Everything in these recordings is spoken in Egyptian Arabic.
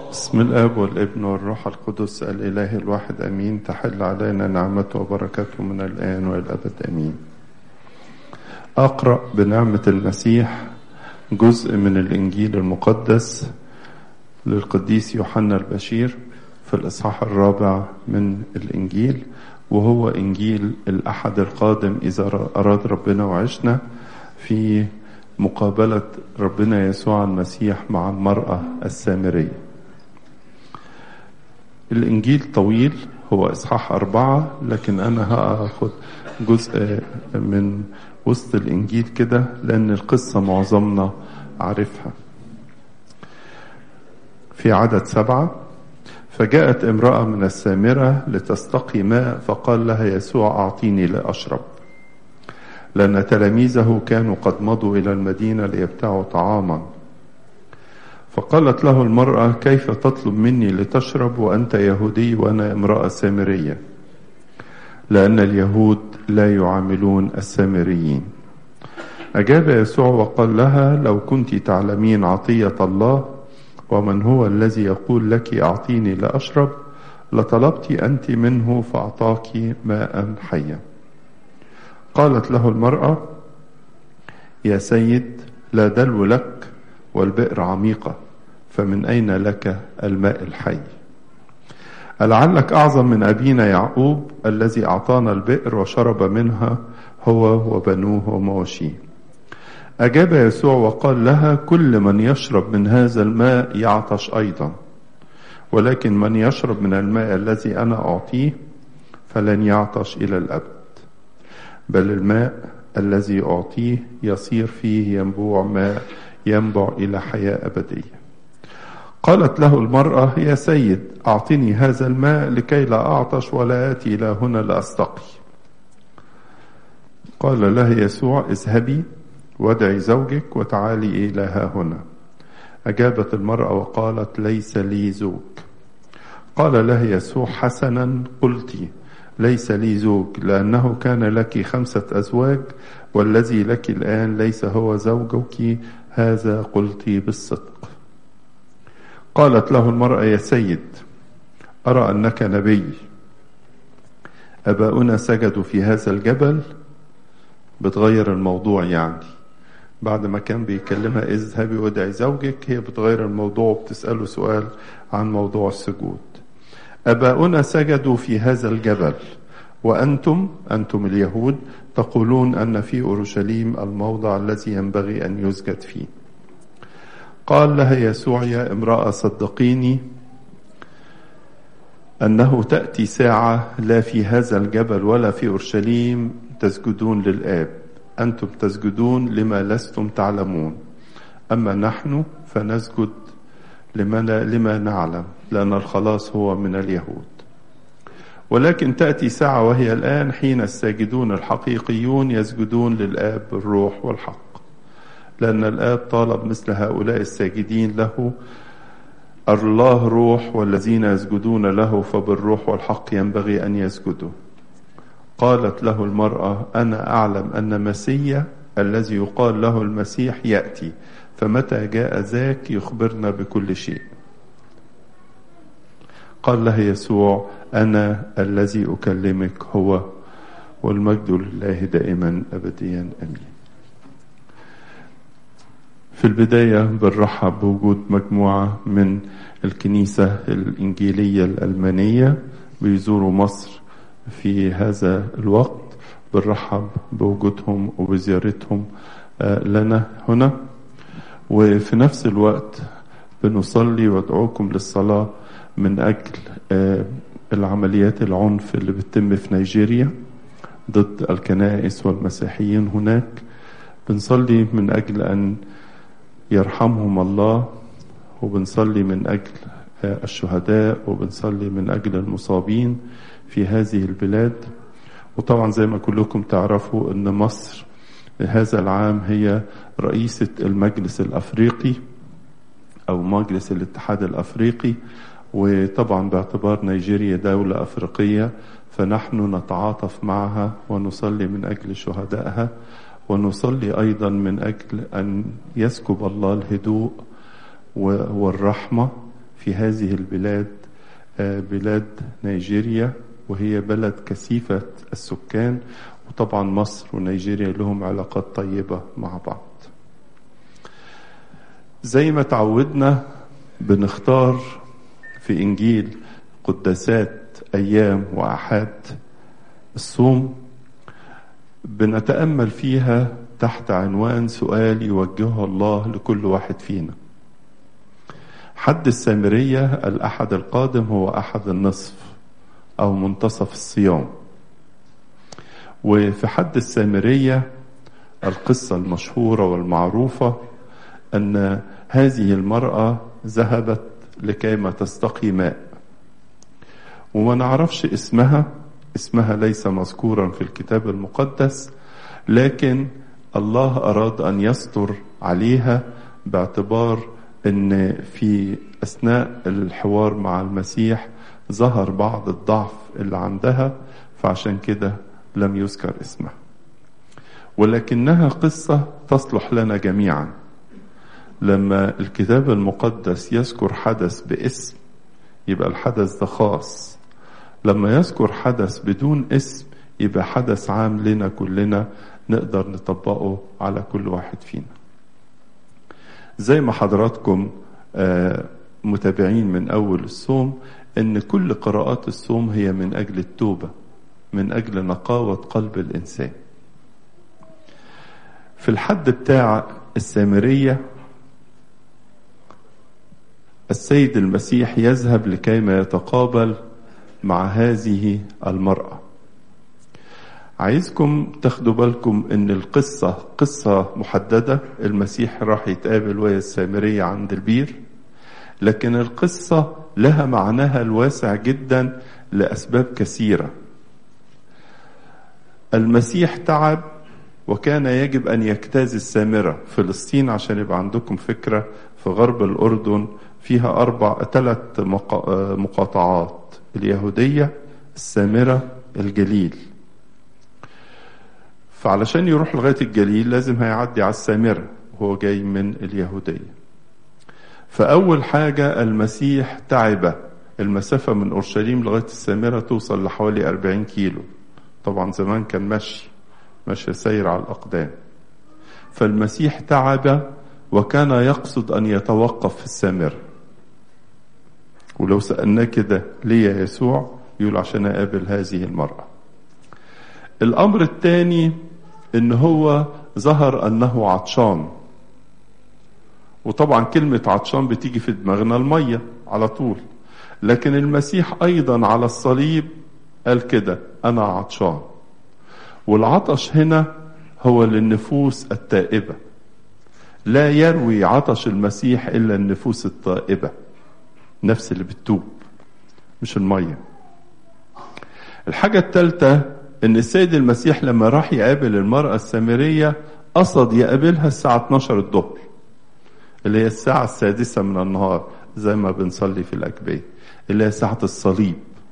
بسم الاب والابن والروح القدس الاله الواحد امين تحل علينا نعمته وبركاته من الان والى الابد امين اقرا بنعمه المسيح جزء من الانجيل المقدس للقديس يوحنا البشير في الاصحاح الرابع من الانجيل وهو انجيل الاحد القادم اذا اراد ربنا وعشنا في مقابله ربنا يسوع المسيح مع المراه السامريه الإنجيل طويل هو إصحاح أربعة لكن أنا هاخد جزء من وسط الإنجيل كده لأن القصة معظمنا عارفها في عدد سبعة فجاءت امرأة من السامرة لتستقي ماء فقال لها يسوع أعطيني لأشرب لأن تلاميذه كانوا قد مضوا إلى المدينة ليبتاعوا طعاما فقالت له المرأة كيف تطلب مني لتشرب وأنت يهودي وأنا امرأة سامرية لأن اليهود لا يعاملون السامريين أجاب يسوع وقال لها لو كنت تعلمين عطية الله ومن هو الذي يقول لك أعطيني لأشرب لطلبت أنت منه فأعطاك ماء حيا قالت له المرأة يا سيد لا دلو لك والبئر عميقة فمن أين لك الماء الحي ألعلك أعظم من أبينا يعقوب الذي أعطانا البئر وشرب منها هو وبنوه ومواشيه أجاب يسوع وقال لها كل من يشرب من هذا الماء يعطش أيضا ولكن من يشرب من الماء الذي أنا أعطيه فلن يعطش إلى الأبد بل الماء الذي أعطيه يصير فيه ينبوع ماء ينبع إلى حياة أبدية قالت له المرأة يا سيد أعطني هذا الماء لكي لا أعطش ولا آتي إلى هنا لأستقي قال لها يسوع اذهبي وادعي زوجك وتعالي إلى ها هنا أجابت المرأة وقالت ليس لي زوج قال لها يسوع حسنا قلت ليس لي زوج لأنه كان لك خمسة أزواج والذي لك الآن ليس هو زوجك هذا قلت بالصدق قالت له المرأة يا سيد أرى أنك نبي أباؤنا سجدوا في هذا الجبل بتغير الموضوع يعني بعد ما كان بيكلمها اذهبي وادعي زوجك هي بتغير الموضوع وبتسأله سؤال عن موضوع السجود أباؤنا سجدوا في هذا الجبل وأنتم أنتم اليهود تقولون أن في أورشليم الموضع الذي ينبغي أن يسجد فيه قال لها يسوع يا امرأة صدقيني أنه تأتي ساعة لا في هذا الجبل ولا في أورشليم تسجدون للآب أنتم تسجدون لما لستم تعلمون أما نحن فنسجد لما, لما نعلم لأن الخلاص هو من اليهود ولكن تأتي ساعة وهي الآن حين الساجدون الحقيقيون يسجدون للآب بالروح والحق لأن الآب طالب مثل هؤلاء الساجدين له الله روح والذين يسجدون له فبالروح والحق ينبغي أن يسجدوا قالت له المرأة أنا أعلم أن مسيا الذي يقال له المسيح يأتي فمتى جاء ذاك يخبرنا بكل شيء قال له يسوع أنا الذي أكلمك هو والمجد لله دائما أبديا أمين في البداية بنرحب بوجود مجموعة من الكنيسة الإنجيلية الألمانية بيزوروا مصر في هذا الوقت بنرحب بوجودهم وبزيارتهم لنا هنا وفي نفس الوقت بنصلي وادعوكم للصلاة من أجل العمليات العنف اللي بتتم في نيجيريا ضد الكنائس والمسيحيين هناك بنصلي من أجل أن يرحمهم الله وبنصلي من أجل الشهداء وبنصلي من أجل المصابين في هذه البلاد وطبعا زي ما كلكم تعرفوا أن مصر هذا العام هي رئيسة المجلس الأفريقي أو مجلس الاتحاد الأفريقي وطبعا باعتبار نيجيريا دولة أفريقية فنحن نتعاطف معها ونصلي من أجل شهدائها ونصلي أيضا من أجل أن يسكب الله الهدوء والرحمة في هذه البلاد بلاد نيجيريا وهي بلد كثيفة السكان وطبعا مصر ونيجيريا لهم علاقات طيبة مع بعض زي ما تعودنا بنختار في إنجيل قداسات أيام وأحاد الصوم بنتأمل فيها تحت عنوان سؤال يوجهه الله لكل واحد فينا حد السامرية الأحد القادم هو أحد النصف أو منتصف الصيام وفي حد السامرية القصة المشهورة والمعروفة أن هذه المرأة ذهبت لكيما تستقي ماء وما نعرفش اسمها اسمها ليس مذكورا في الكتاب المقدس لكن الله أراد أن يستر عليها باعتبار أن في أثناء الحوار مع المسيح ظهر بعض الضعف اللي عندها فعشان كده لم يذكر اسمها ولكنها قصة تصلح لنا جميعا لما الكتاب المقدس يذكر حدث باسم يبقى الحدث ده خاص لما يذكر حدث بدون اسم يبقى حدث عام لنا كلنا نقدر نطبقه على كل واحد فينا زي ما حضراتكم متابعين من أول الصوم إن كل قراءات الصوم هي من أجل التوبة من أجل نقاوة قلب الإنسان في الحد بتاع السامرية السيد المسيح يذهب لكيما يتقابل مع هذه المرأة عايزكم تاخدوا بالكم ان القصة قصة محددة المسيح راح يتقابل ويا السامرية عند البير لكن القصة لها معناها الواسع جدا لأسباب كثيرة المسيح تعب وكان يجب أن يجتاز السامرة فلسطين عشان يبقى عندكم فكرة في غرب الأردن فيها أربع ثلاث مقاطعات اليهودية السامرة الجليل فعلشان يروح لغاية الجليل لازم هيعدي على السامرة وهو جاي من اليهودية فأول حاجة المسيح تعب المسافة من أورشليم لغاية السامرة توصل لحوالي 40 كيلو طبعا زمان كان مشي مشي سير على الأقدام فالمسيح تعب وكان يقصد أن يتوقف في السامرة ولو سألناه كده ليه يا يسوع يقول عشان أقابل هذه المرأة الأمر الثاني إن هو ظهر أنه عطشان وطبعا كلمة عطشان بتيجي في دماغنا المية على طول لكن المسيح أيضا على الصليب قال كده أنا عطشان والعطش هنا هو للنفوس التائبة لا يروي عطش المسيح إلا النفوس التائبة نفس اللي بتتوب مش المية الحاجة الثالثة ان السيد المسيح لما راح يقابل المرأة السامرية قصد يقابلها الساعة 12 الظهر اللي هي الساعة السادسة من النهار زي ما بنصلي في الأكبية اللي هي ساعة الصليب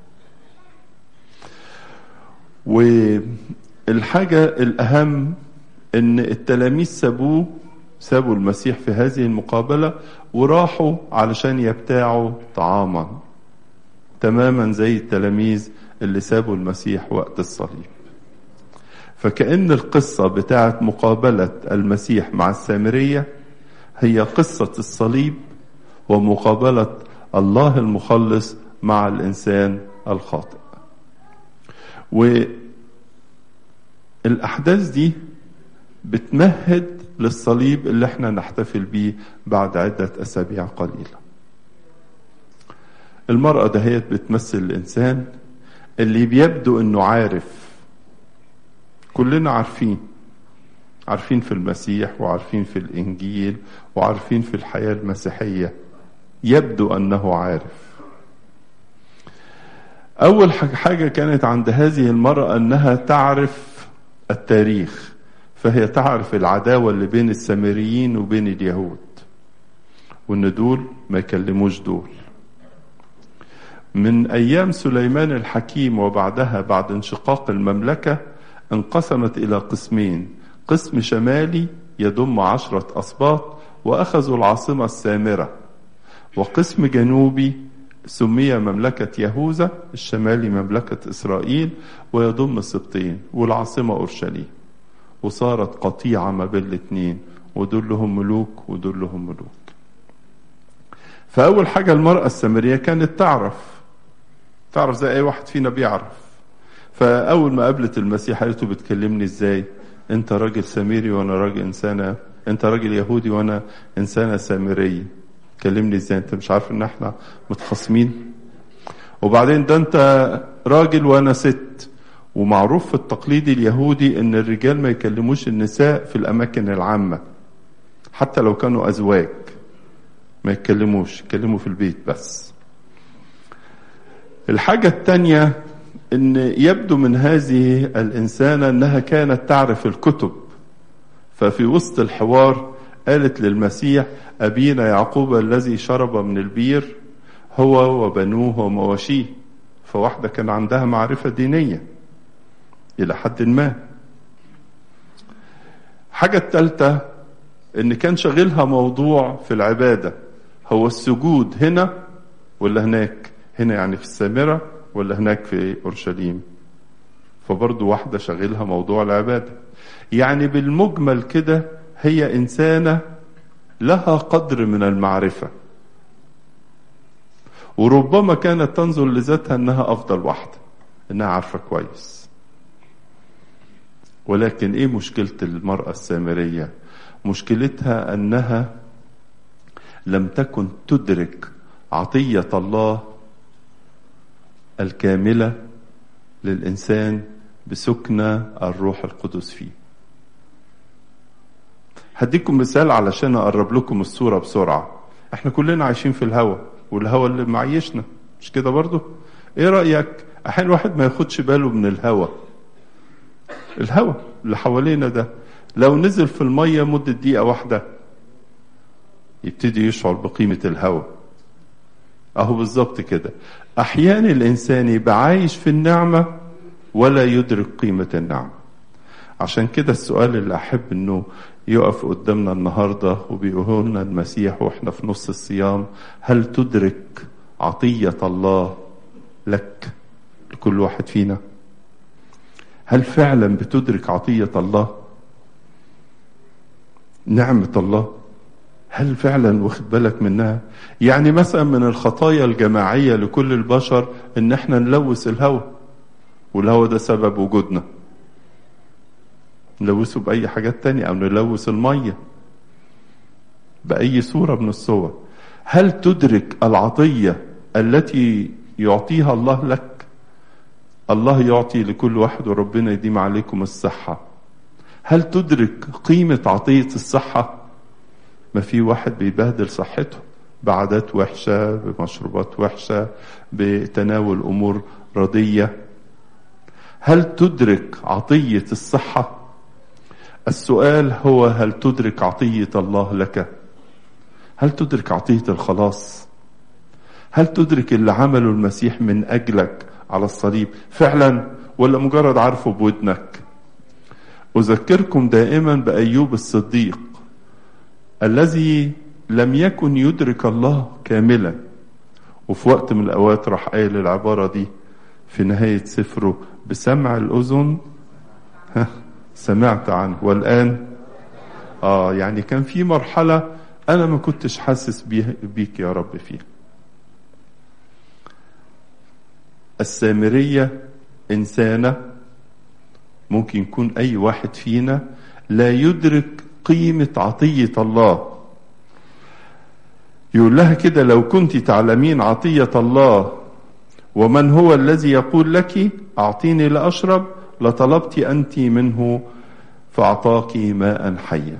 والحاجة الأهم إن التلاميذ سابوه سابوا المسيح في هذه المقابلة وراحوا علشان يبتاعوا طعاما تماما زي التلاميذ اللي سابوا المسيح وقت الصليب فكأن القصة بتاعت مقابلة المسيح مع السامرية هي قصة الصليب ومقابلة الله المخلص مع الإنسان الخاطئ والأحداث دي بتمهد للصليب اللي احنا نحتفل بيه بعد عدة أسابيع قليلة المرأة دهيت بتمثل الإنسان اللي بيبدو انه عارف كلنا عارفين عارفين في المسيح وعارفين في الانجيل وعارفين في الحياه المسيحيه يبدو انه عارف اول حاجه كانت عند هذه المراه انها تعرف التاريخ فهي تعرف العداوه اللي بين السامريين وبين اليهود وان دول ما يكلموش دول من أيام سليمان الحكيم وبعدها بعد انشقاق المملكة انقسمت إلى قسمين قسم شمالي يضم عشرة أسباط وأخذوا العاصمة السامرة وقسم جنوبي سمي مملكة يهوذا الشمالي مملكة إسرائيل ويضم السبطين والعاصمة أورشليم وصارت قطيعة ما بين الاتنين ودول لهم ملوك ودول لهم ملوك فأول حاجة المرأة السامرية كانت تعرف تعرف زي أي واحد فينا بيعرف فأول ما قابلت المسيح قالته بتكلمني إزاي أنت راجل سامري وأنا راجل إنسانة أنت راجل يهودي وأنا إنسانة سامرية كلمني إزاي أنت مش عارف إن إحنا متخاصمين وبعدين ده أنت راجل وأنا ست ومعروف في التقليد اليهودي ان الرجال ما يكلموش النساء في الاماكن العامه حتى لو كانوا ازواج ما يتكلموش يتكلموا في البيت بس الحاجه الثانيه ان يبدو من هذه الانسانه انها كانت تعرف الكتب ففي وسط الحوار قالت للمسيح ابينا يعقوب الذي شرب من البير هو وبنوه ومواشيه فواحده كان عندها معرفه دينيه إلى حد ما حاجة التالتة إن كان شاغلها موضوع في العبادة هو السجود هنا ولا هناك هنا يعني في السامرة ولا هناك في أورشليم فبرضو واحدة شاغلها موضوع العبادة يعني بالمجمل كده هي إنسانة لها قدر من المعرفة وربما كانت تنظر لذاتها أنها أفضل واحدة أنها عارفة كويس ولكن ايه مشكلة المرأة السامرية مشكلتها انها لم تكن تدرك عطية الله الكاملة للإنسان بسكنى الروح القدس فيه هديكم مثال علشان أقرب لكم الصورة بسرعة احنا كلنا عايشين في الهوى والهوى اللي معيشنا مش كده برضو ايه رأيك احيانا الواحد ما ياخدش باله من الهوى الهواء اللي حوالينا ده لو نزل في المية مدة دقيقة واحدة يبتدي يشعر بقيمة الهواء أهو بالظبط كده أحيانا الإنسان يبقى عايش في النعمة ولا يدرك قيمة النعمة عشان كده السؤال اللي أحب إنه يقف قدامنا النهاردة وبيقول لنا المسيح وإحنا في نص الصيام هل تدرك عطية الله لك لكل واحد فينا؟ هل فعلا بتدرك عطية الله نعمة الله هل فعلا واخد بالك منها يعني مثلا من الخطايا الجماعية لكل البشر ان احنا نلوث الهواء والهواء ده سبب وجودنا نلوثه بأي حاجات تانية أو نلوث المية بأي صورة من الصور هل تدرك العطية التي يعطيها الله لك الله يعطي لكل واحد وربنا يديم عليكم الصحة هل تدرك قيمة عطية الصحة ما في واحد بيبهدل صحته بعادات وحشة بمشروبات وحشة بتناول أمور رضية هل تدرك عطية الصحة السؤال هو هل تدرك عطية الله لك هل تدرك عطية الخلاص هل تدرك اللي عمله المسيح من أجلك على الصليب فعلا ولا مجرد عارفه بودنك أذكركم دائما بأيوب الصديق الذي لم يكن يدرك الله كاملا وفي وقت من الأوقات راح قايل العبارة دي في نهاية سفره بسمع الأذن ها سمعت عنه والآن آه يعني كان في مرحلة أنا ما كنتش حاسس بيك يا رب فيها السامرية إنسانة ممكن يكون أي واحد فينا لا يدرك قيمة عطية الله يقول لها كده لو كنت تعلمين عطية الله ومن هو الذي يقول لك أعطيني لأشرب لطلبت أنت منه فأعطاك ماء حيا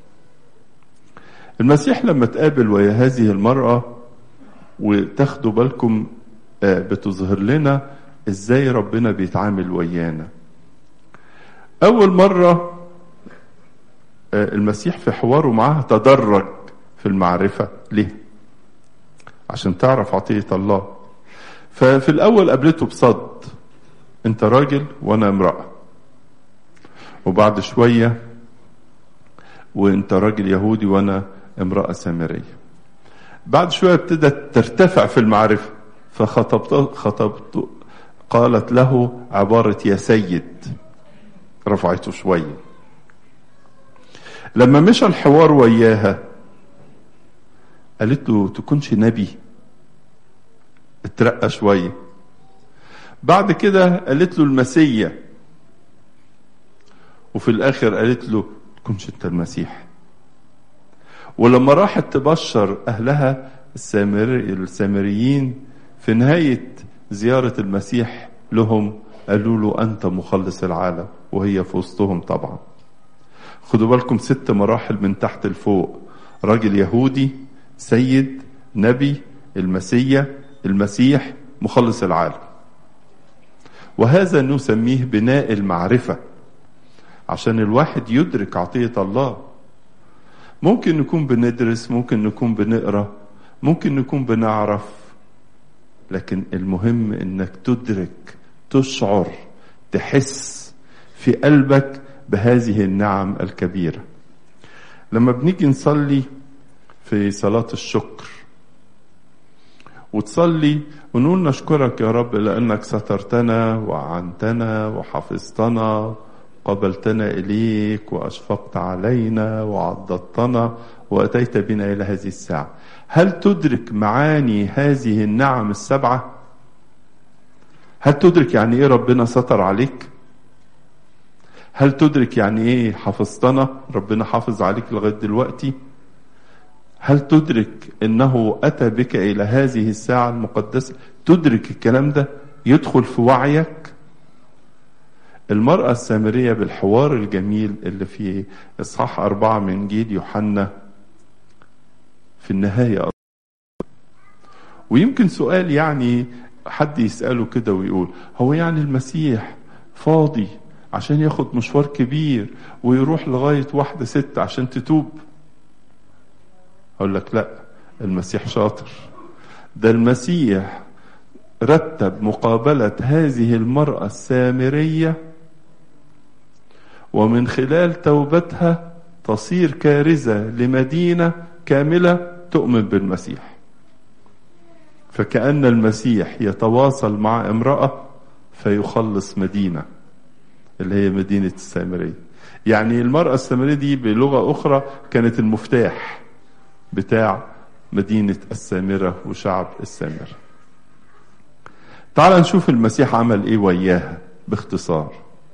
المسيح لما تقابل ويا هذه المرأة وتاخدوا بالكم بتظهر لنا ازاي ربنا بيتعامل ويانا اول مرة المسيح في حواره معاها تدرج في المعرفة ليه عشان تعرف عطية الله ففي الاول قابلته بصد انت راجل وانا امرأة وبعد شوية وانت راجل يهودي وانا امرأة سامرية بعد شوية ابتدت ترتفع في المعرفة فخطبت خطبت قالت له عبارة يا سيد رفعته شوية لما مشى الحوار وياها قالت له تكونش نبي اترقى شوية بعد كده قالت له المسيا وفي الآخر قالت له تكونش انت المسيح ولما راحت تبشر أهلها السامري السامريين في نهاية زيارة المسيح لهم قالوا له أنت مخلص العالم وهي في وسطهم طبعا خدوا بالكم ست مراحل من تحت لفوق راجل يهودي سيد نبي المسيا المسيح مخلص العالم وهذا نسميه بناء المعرفة عشان الواحد يدرك عطية الله ممكن نكون بندرس ممكن نكون بنقرا ممكن نكون بنعرف لكن المهم انك تدرك تشعر تحس في قلبك بهذه النعم الكبيره لما بنيجي نصلي في صلاه الشكر وتصلي ونقول نشكرك يا رب لانك سترتنا واعنتنا وحفظتنا قبلتنا اليك واشفقت علينا وعضدتنا واتيت بنا الى هذه الساعه هل تدرك معاني هذه النعم السبعه هل تدرك يعني ايه ربنا ستر عليك هل تدرك يعني ايه حفظتنا ربنا حافظ عليك لغايه دلوقتي هل تدرك انه اتى بك الى هذه الساعه المقدسه تدرك الكلام ده يدخل في وعيك المرأة السامرية بالحوار الجميل اللي في إصحاح أربعة من جيل يوحنا في النهاية ويمكن سؤال يعني حد يسأله كده ويقول هو يعني المسيح فاضي عشان ياخد مشوار كبير ويروح لغاية واحدة ست عشان تتوب أقول لك لا المسيح شاطر ده المسيح رتب مقابلة هذه المرأة السامرية ومن خلال توبتها تصير كارثة لمدينة كاملة تؤمن بالمسيح فكأن المسيح يتواصل مع امرأة فيخلص مدينة اللي هي مدينة السامرية يعني المرأة السامرية دي بلغة أخرى كانت المفتاح بتاع مدينة السامرة وشعب السامرة تعال نشوف المسيح عمل ايه وياها باختصار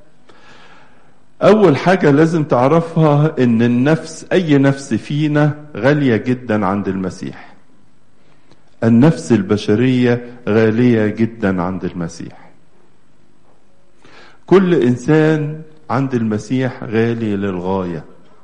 اول حاجة لازم تعرفها ان النفس اي نفس فينا غالية جدا عند المسيح النفس البشرية غالية جدا عند المسيح كل انسان عند المسيح غالي للغايه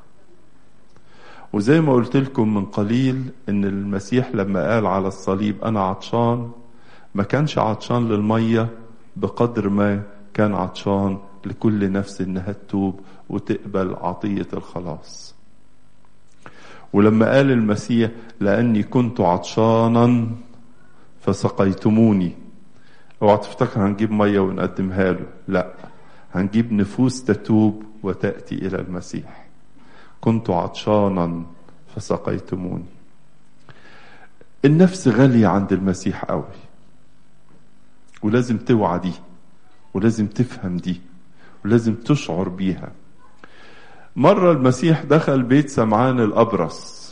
وزي ما قلت لكم من قليل ان المسيح لما قال على الصليب انا عطشان ما كانش عطشان للميه بقدر ما كان عطشان لكل نفس انها تتوب وتقبل عطيه الخلاص ولما قال المسيح لاني كنت عطشانا فسقيتموني اوعى تفتكر هنجيب ميه ونقدمها له لا هنجيب نفوس تتوب وتاتي الى المسيح كنت عطشانا فسقيتموني النفس غالية عند المسيح قوي ولازم توعى دي ولازم تفهم دي ولازم تشعر بيها مرة المسيح دخل بيت سمعان الأبرص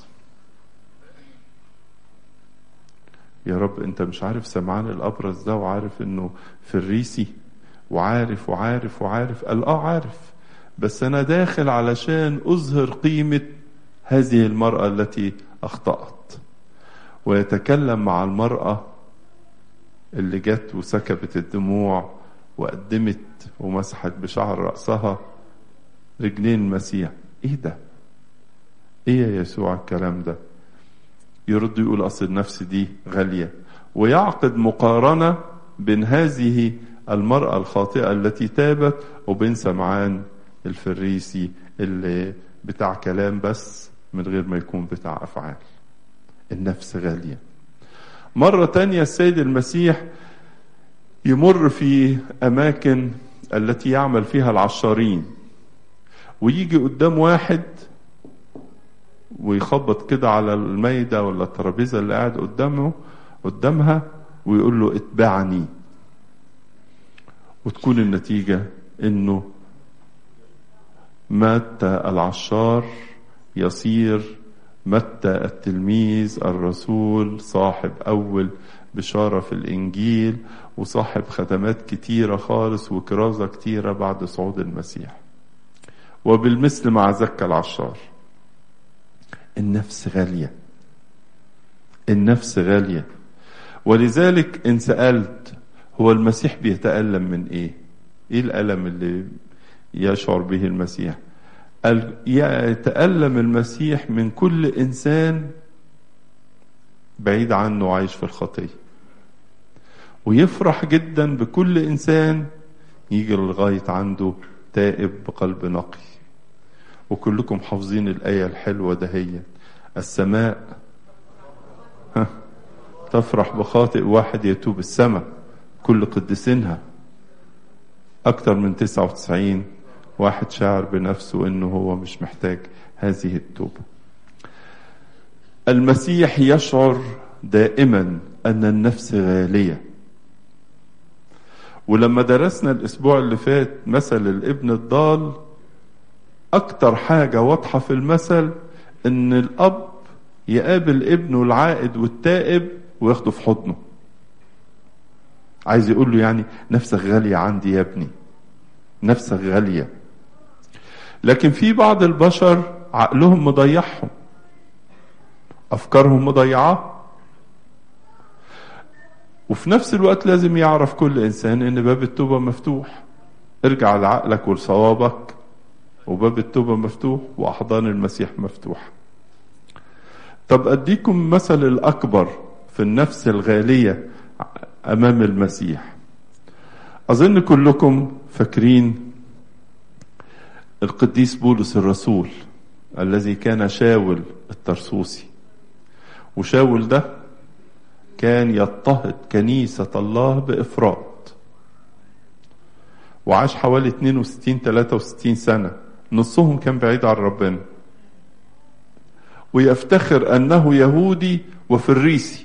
يا رب انت مش عارف سمعان الأبرص ده وعارف انه في الريسي وعارف وعارف وعارف قال اه عارف بس انا داخل علشان اظهر قيمه هذه المراه التي اخطات ويتكلم مع المراه اللي جت وسكبت الدموع وقدمت ومسحت بشعر راسها رجلين المسيح ايه ده ايه يا يسوع الكلام ده يرد يقول اصل النفس دي غاليه ويعقد مقارنه بين هذه المراه الخاطئه التي تابت وبين سمعان الفريسي اللي بتاع كلام بس من غير ما يكون بتاع أفعال النفس غالية مرة تانية السيد المسيح يمر في أماكن التي يعمل فيها العشارين ويجي قدام واحد ويخبط كده على المايدة ولا الترابيزة اللي قاعد قدامه قدامها ويقول له اتبعني وتكون النتيجة انه متى العشار يصير متى التلميذ الرسول صاحب أول بشارة في الإنجيل وصاحب خدمات كتيرة خالص وكرازة كتيرة بعد صعود المسيح وبالمثل مع زكا العشار النفس غالية النفس غالية ولذلك إن سألت هو المسيح بيتألم من إيه؟ إيه الألم اللي يشعر به المسيح؟ يتألم المسيح من كل إنسان بعيد عنه عايش في الخطية ويفرح جدا بكل إنسان يجي لغاية عنده تائب بقلب نقي وكلكم حافظين الآية الحلوة دهيا السماء تفرح بخاطئ واحد يتوب السماء كل قدسينها أكثر من 99 واحد شاعر بنفسه انه هو مش محتاج هذه التوبة المسيح يشعر دائما ان النفس غالية ولما درسنا الاسبوع اللي فات مثل الابن الضال اكتر حاجة واضحة في المثل ان الاب يقابل ابنه العائد والتائب وياخده في حضنه عايز يقول له يعني نفسك غالية عندي يا ابني نفسك غاليه لكن في بعض البشر عقلهم مضيعهم افكارهم مضيعاه وفي نفس الوقت لازم يعرف كل انسان ان باب التوبه مفتوح ارجع لعقلك ولصوابك وباب التوبه مفتوح واحضان المسيح مفتوحه طب اديكم مثل الاكبر في النفس الغاليه امام المسيح اظن كلكم فاكرين القديس بولس الرسول الذي كان شاول الترسوسي وشاول ده كان يضطهد كنيسة الله بإفراط وعاش حوالي 62 63 سنة نصهم كان بعيد عن ربنا ويفتخر أنه يهودي وفريسي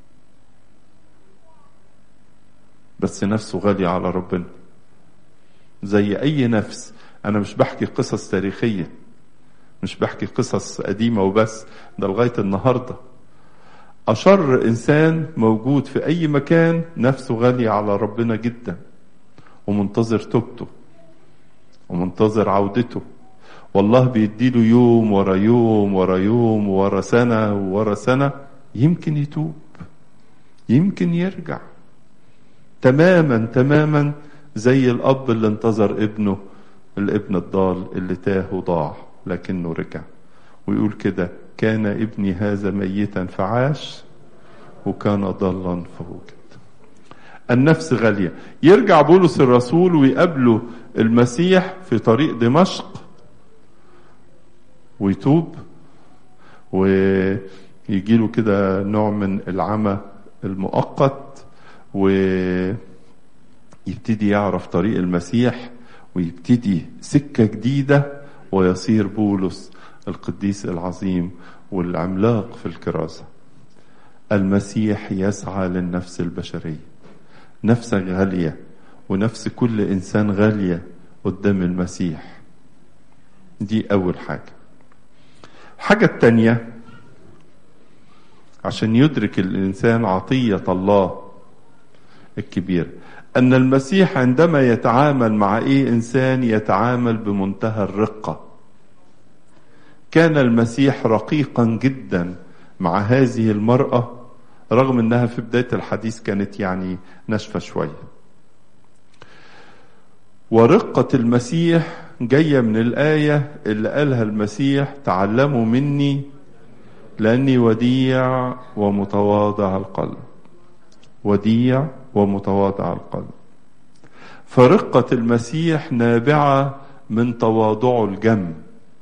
بس نفسه غالية على ربنا زي أي نفس أنا مش بحكي قصص تاريخية مش بحكي قصص قديمة وبس ده لغاية النهاردة أشر إنسان موجود في أي مكان نفسه غالية على ربنا جدا ومنتظر توبته ومنتظر عودته والله بيديله يوم ورا يوم ورا يوم ورا سنة ورا سنة يمكن يتوب يمكن يرجع تماما تماما زي الأب اللي انتظر ابنه الابن الضال اللي تاه وضاع لكنه رجع ويقول كده كان ابني هذا ميتا فعاش وكان ضالا فوجد النفس غالية يرجع بولس الرسول ويقابله المسيح في طريق دمشق ويتوب ويجي له كده نوع من العمى المؤقت ويبتدي يعرف طريق المسيح ويبتدي سكة جديدة ويصير بولس القديس العظيم والعملاق في الكراسة المسيح يسعى للنفس البشرية نفسك غالية ونفس كل إنسان غالية قدام المسيح دي أول حاجة حاجة التانية عشان يدرك الإنسان عطية الله الكبيرة أن المسيح عندما يتعامل مع أي إنسان يتعامل بمنتهى الرقة كان المسيح رقيقا جدا مع هذه المرأة رغم أنها في بداية الحديث كانت يعني ناشفة شوية ورقة المسيح جاية من الآية اللي قالها المسيح تعلموا مني لأني وديع ومتواضع القلب وديع ومتواضع القلب فرقة المسيح نابعة من تواضعه الجم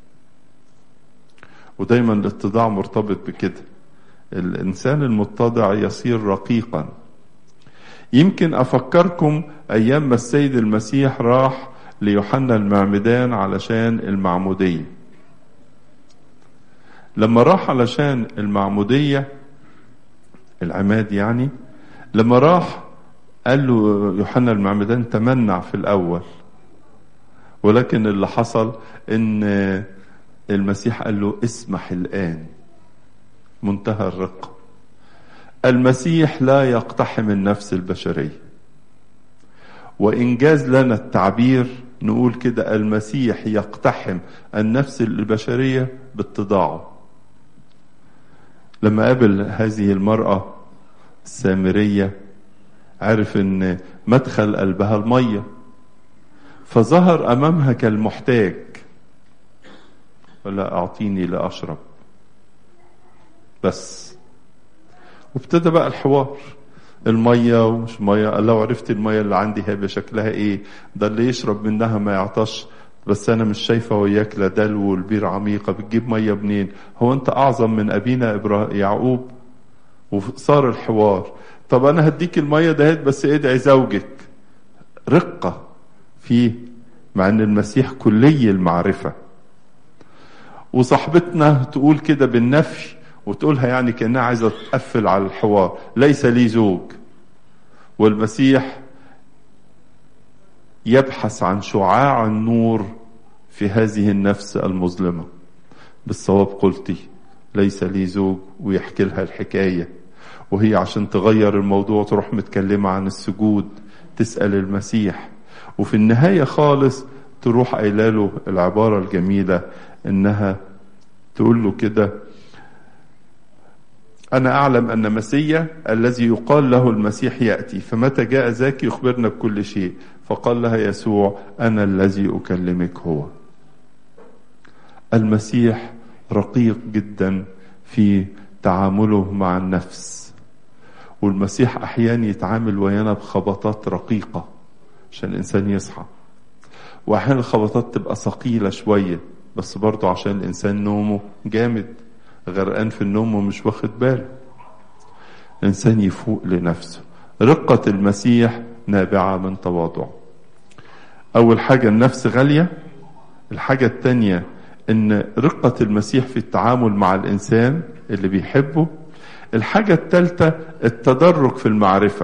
ودايما الاتضاع مرتبط بكده الإنسان المتضع يصير رقيقا يمكن أفكركم أيام ما السيد المسيح راح ليوحنا المعمدان علشان المعمودية لما راح علشان المعمودية العماد يعني لما راح قال له يوحنا المعمدان تمنع في الأول ولكن اللي حصل ان المسيح قال له اسمح الآن منتهى الرقة المسيح لا يقتحم النفس البشرية وإنجاز لنا التعبير نقول كده المسيح يقتحم النفس البشرية باتضاعه لما قابل هذه المرأة السامرية عرف ان مدخل قلبها المية فظهر امامها كالمحتاج ولا اعطيني لاشرب بس وابتدى بقى الحوار المية ومش مية لو عرفت المية اللي عندي هيبقى شكلها ايه ده اللي يشرب منها ما يعطش بس انا مش شايفة وياك لا دلو والبير عميقة بتجيب مية منين هو انت اعظم من ابينا إبراهيم يعقوب وصار الحوار طب انا هديك المية دهيت بس ادعي زوجك رقة فيه مع ان المسيح كلي المعرفة وصاحبتنا تقول كده بالنفي وتقولها يعني كأنها عايزة تقفل على الحوار ليس لي زوج والمسيح يبحث عن شعاع النور في هذه النفس المظلمة بالصواب قلتي ليس لي زوج ويحكي لها الحكاية وهي عشان تغير الموضوع تروح متكلمة عن السجود تسأل المسيح وفي النهاية خالص تروح قايله له العبارة الجميلة انها تقول له كده أنا أعلم أن مسيا الذي يقال له المسيح يأتي فمتى جاء ذاك يخبرنا بكل شيء فقال لها يسوع أنا الذي أكلمك هو المسيح رقيق جدا في تعامله مع النفس والمسيح أحيانا يتعامل ويانا بخبطات رقيقة عشان الإنسان يصحى وأحيانا الخبطات تبقى ثقيلة شوية بس برضه عشان الإنسان نومه جامد غرقان في النوم ومش واخد باله الإنسان يفوق لنفسه رقة المسيح نابعة من تواضعه أول حاجة النفس غالية الحاجة التانية إن رقة المسيح في التعامل مع الإنسان اللي بيحبه الحاجة التالتة التدرج في المعرفة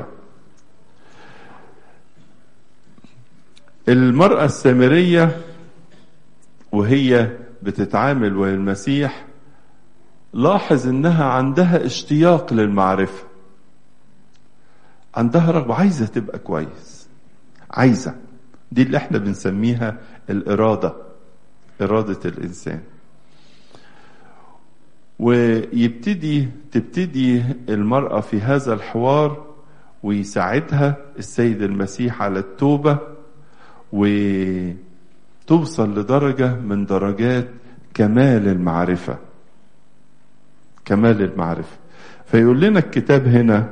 المرأة السامرية وهي بتتعامل ويا المسيح لاحظ انها عندها اشتياق للمعرفة عندها رغبة عايزة تبقى كويس عايزة دي اللي احنا بنسميها الإرادة إرادة الإنسان ويبتدي تبتدي المرأة في هذا الحوار ويساعدها السيد المسيح على التوبة وتوصل لدرجة من درجات كمال المعرفة كمال المعرفة فيقول لنا الكتاب هنا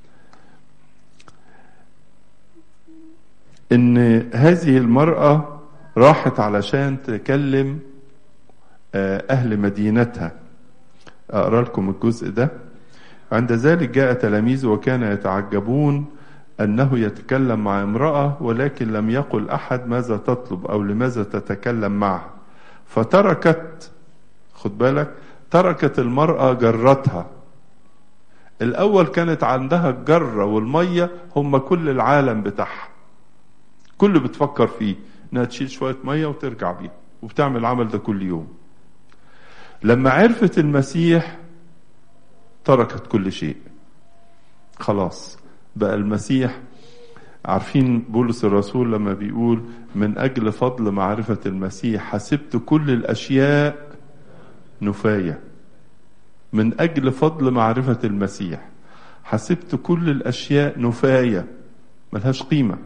ان هذه المرأة راحت علشان تكلم اهل مدينتها اقرا لكم الجزء ده عند ذلك جاء تلاميذه وكان يتعجبون انه يتكلم مع امرأة ولكن لم يقل احد ماذا تطلب او لماذا تتكلم معها فتركت خد بالك تركت المرأة جرتها الأول كانت عندها الجرة والمية هم كل العالم بتاعها كل بتفكر فيه انها تشيل شوية مية وترجع بيها وبتعمل العمل ده كل يوم لما عرفت المسيح تركت كل شيء خلاص بقى المسيح عارفين بولس الرسول لما بيقول من أجل فضل معرفة المسيح حسبت كل الأشياء نفاية من أجل فضل معرفة المسيح حسبت كل الأشياء نفاية ملهاش قيمة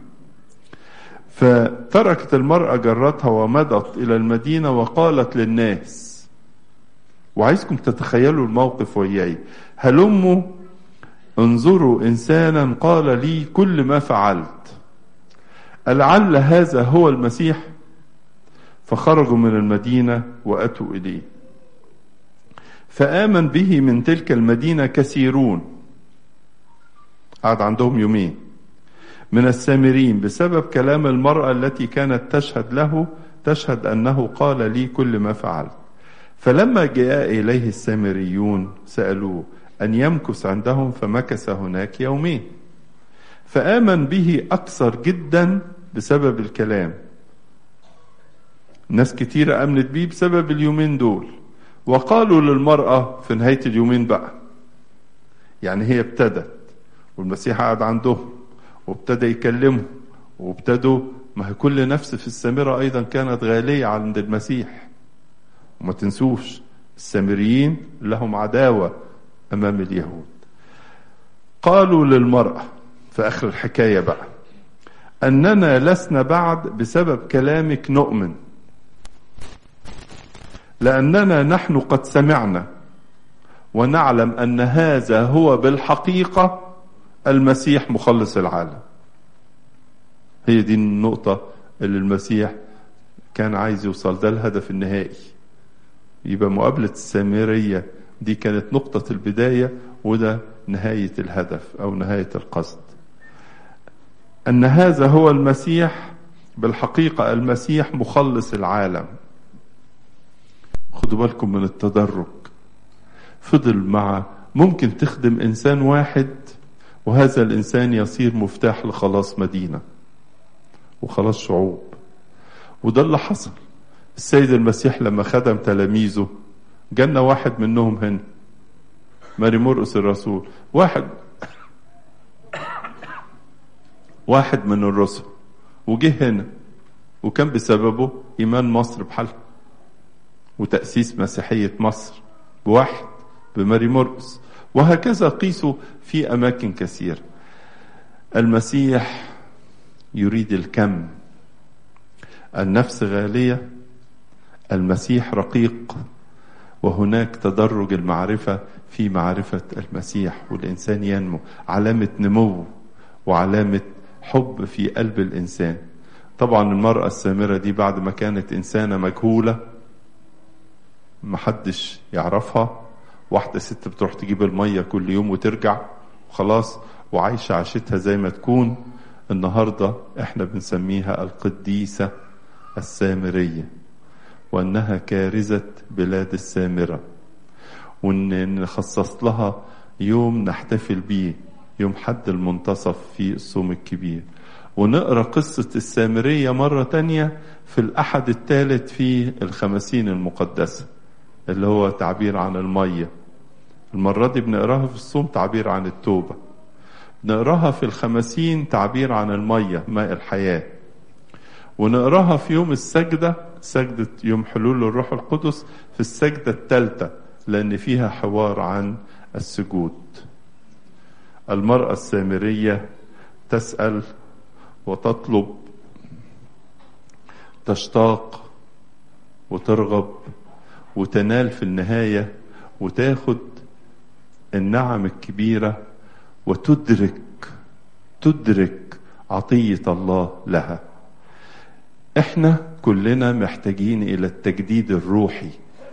فتركت المرأة جرتها ومضت إلى المدينة وقالت للناس وعايزكم تتخيلوا الموقف وياي هلموا انظروا إنسانا قال لي كل ما فعلت ألعل هذا هو المسيح فخرجوا من المدينة وأتوا إليه فآمن به من تلك المدينة كثيرون قعد عندهم يومين من السامرين بسبب كلام المرأة التي كانت تشهد له تشهد أنه قال لي كل ما فعلت فلما جاء إليه السامريون سألوه أن يمكث عندهم فمكث هناك يومين فآمن به أكثر جدا بسبب الكلام ناس كتيرة آمنت بيه بسبب اليومين دول وقالوا للمرأة في نهاية اليومين بقى يعني هي ابتدت والمسيح قعد عندهم وابتدى يكلمهم وابتدوا ما هي كل نفس في السامرة أيضا كانت غالية عند المسيح وما تنسوش السامريين لهم عداوة أمام اليهود قالوا للمرأة في آخر الحكاية بقى أننا لسنا بعد بسبب كلامك نؤمن لأننا نحن قد سمعنا ونعلم أن هذا هو بالحقيقة المسيح مخلص العالم هي دي النقطة اللي المسيح كان عايز يوصل ده الهدف النهائي يبقى مقابلة السامرية دي كانت نقطة البداية وده نهاية الهدف أو نهاية القصد أن هذا هو المسيح بالحقيقة المسيح مخلص العالم خدوا بالكم من التدرج فضل مع ممكن تخدم إنسان واحد وهذا الإنسان يصير مفتاح لخلاص مدينة وخلاص شعوب وده اللي حصل السيد المسيح لما خدم تلاميذه جالنا واحد منهم هنا ماري مرقس الرسول واحد واحد من الرسل وجه هنا وكان بسببه إيمان مصر بحالها وتأسيس مسيحية مصر بواحد بماري مرقس وهكذا قيسوا في أماكن كثيرة المسيح يريد الكم النفس غالية المسيح رقيق وهناك تدرج المعرفة في معرفة المسيح والإنسان ينمو علامة نمو وعلامة حب في قلب الإنسان طبعا المرأة السامرة دي بعد ما كانت إنسانة مجهولة محدش يعرفها واحدة ست بتروح تجيب المية كل يوم وترجع وخلاص وعايشة عيشتها زي ما تكون النهاردة احنا بنسميها القديسة السامرية وانها كارزة بلاد السامرة وان نخصص لها يوم نحتفل بيه يوم حد المنتصف في الصوم الكبير ونقرا قصة السامرية مرة تانية في الأحد الثالث في الخمسين المقدسة اللي هو تعبير عن المية المرة دي بنقراها في الصوم تعبير عن التوبة نقراها في الخمسين تعبير عن المية ماء الحياة ونقراها في يوم السجدة سجدة يوم حلول الروح القدس في السجدة الثالثة لأن فيها حوار عن السجود المرأة السامرية تسأل وتطلب تشتاق وترغب وتنال في النهاية وتاخد النعم الكبيرة وتدرك تدرك عطية الله لها احنا كلنا محتاجين الى التجديد الروحي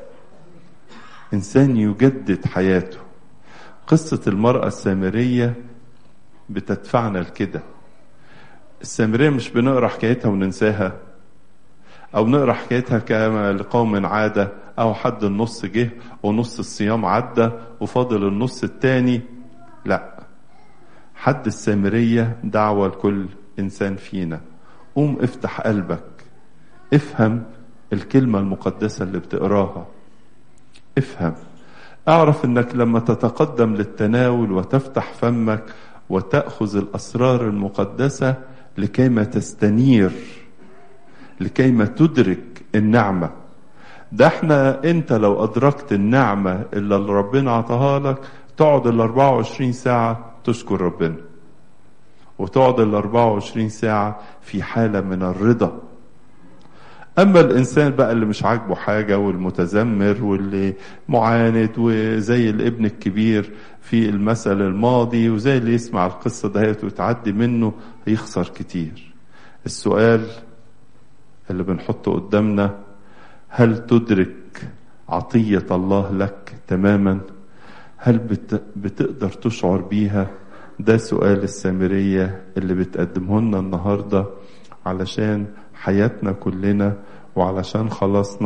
انسان يجدد حياته قصة المرأة السامرية بتدفعنا لكده السامرية مش بنقرا حكايتها وننساها او نقرا حكايتها كما لقوم عادة او حد النص جه ونص الصيام عدى وفاضل النص التاني لا حد السامرية دعوة لكل انسان فينا قوم افتح قلبك افهم الكلمة المقدسة اللي بتقراها افهم اعرف انك لما تتقدم للتناول وتفتح فمك وتأخذ الأسرار المقدسة لكيما تستنير لكيما تدرك النعمة ده احنا انت لو ادركت النعمة اللي ربنا عطاها لك تقعد ال 24 ساعة تشكر ربنا وتقعد ال 24 ساعة في حالة من الرضا أما الإنسان بقى اللي مش عاجبه حاجة والمتذمر واللي معاند وزي الابن الكبير في المثل الماضي وزي اللي يسمع القصة دهيت وتعدي منه هيخسر كتير السؤال اللي بنحطه قدامنا هل تدرك عطية الله لك تماما هل بت... بتقدر تشعر بيها ده سؤال السامرية اللي بتقدمه لنا النهاردة علشان حياتنا كلنا وعلشان خلاصنا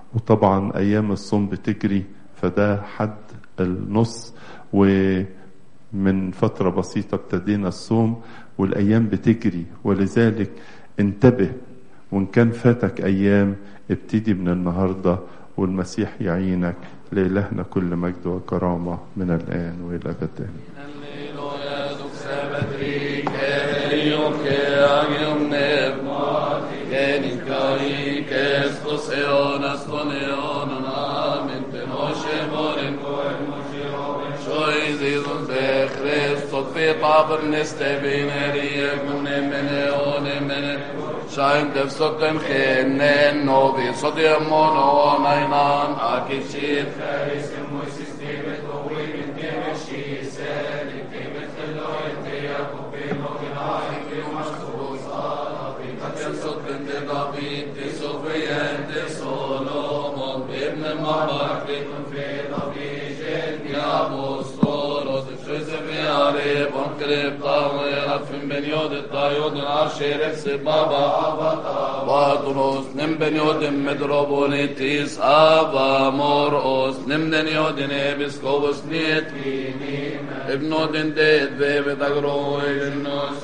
وطبعا أيام الصوم بتجري فده حد النص ومن فترة بسيطة ابتدينا الصوم والأيام بتجري ولذلك انتبه وإن كان فاتك أيام ابتدي من النهاردة والمسيح يعينك لإلهنا كل مجد وكرامة من الآن وإلى الأبد Halleluja, du sävet rike, Joke, Agium Nebma, Genika, Ikestos, Eonas, Ton, Eonon, Amen, Tenoshe, Morin, Shoy, Zizon, Be, Christos, Be, Paper, Neste, Bineri, Gune, Mene, One, Mene, Shaim, Dev, Sotem, Chenen, Novi, Sotem, Mono, Nainan, Akishit, ينصت بنت داوود صفيان سولومون بابن مبارك في داوود يا بوستولوس جوزيف يا ريب انكريب طاويرات في بنيود الطايود العرش رفس بابا وادروس نم بنيود مدروبوليتيس ابا مرقس نم بنيود نيبس كوبس نيت ابنودن ديت بيبي تقرو النص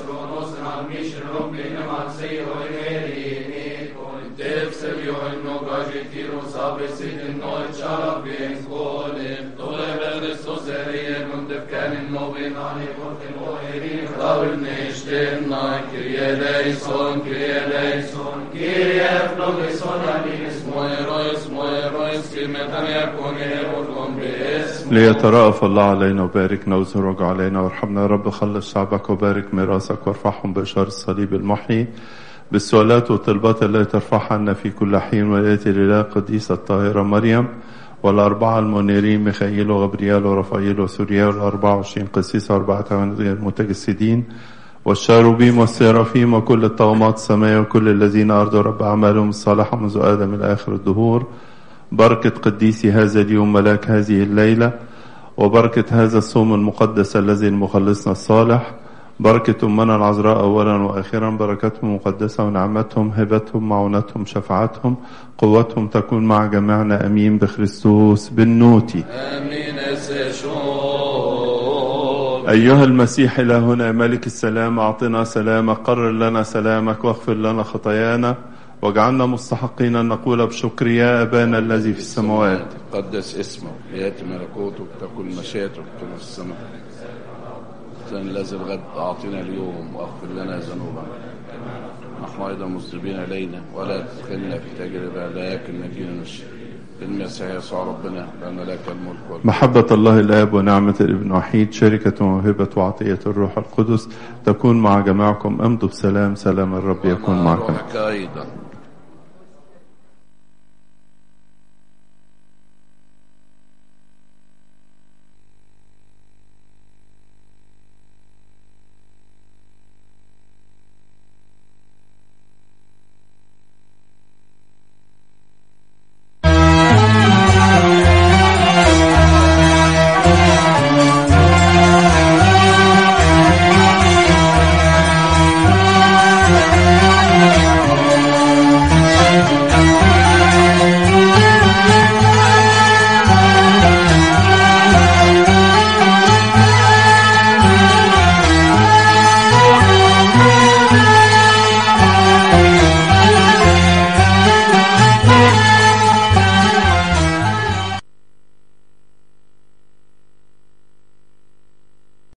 Tefsel johanno gajitiro sabe sidin noi charabin kolim Tole Christus erien und der kennen novin ani vorten oherin Stavil nishtin na kirie leison, kirie leison Kirie flogison anis moerois, moerois Kimetan yakun erulon beesm ليترأف الله علينا وباركنا وزرج علينا وارحمنا يا رب خلص شعبك وبارك ميراثك وارفعهم بإشارة الصليب المحيي بالسؤالات والطلبات التي ترفعها عنا في كل حين ويأتي لله القديسة الطاهرة مريم والأربعة المنيرين ميخائيل وغبريال ورفائيل وسوريا والأربعة وعشرين قسيس وأربعة المتجسدين والشاروبيم والسيرافيم وكل الطغمات السماء وكل الذين أرضوا رب أعمالهم الصالحة منذ آدم إلى آخر الدهور بركة قديسي هذا اليوم ملاك هذه الليلة وبركة هذا الصوم المقدس الذي المخلصنا الصالح بركة أمنا العذراء أولا وآخرا بركتهم مقدسة ونعمتهم هبتهم معونتهم شفاعتهم قوتهم تكون مع جميعنا أمين بخريستوس بالنوتي Amin eseshon أيها المسيح إلهنا ملك السلام أعطنا سلامك قرر لنا سلامك واغفر لنا خطايانا واجعلنا مستحقين أن نقول بشكر يا أبانا الذي في السماوات قدس اسمه يأتي ملكوتك تكن مشيئتك كما في السماء كان الذي الغد أعطينا اليوم واغفر لنا ذنوبنا نحن أيضا مذنبين إلينا ولا تدخلنا في تجربة لكن نجينا من الشر المسيح يسوع ربنا لأن لك الملك والقوة محبة الله الآب ونعمة الابن وحيد شركة وموهبة وعطية الروح القدس تكون مع جميعكم امضوا بسلام سلام الرب يكون ومع معكم روحك أيضا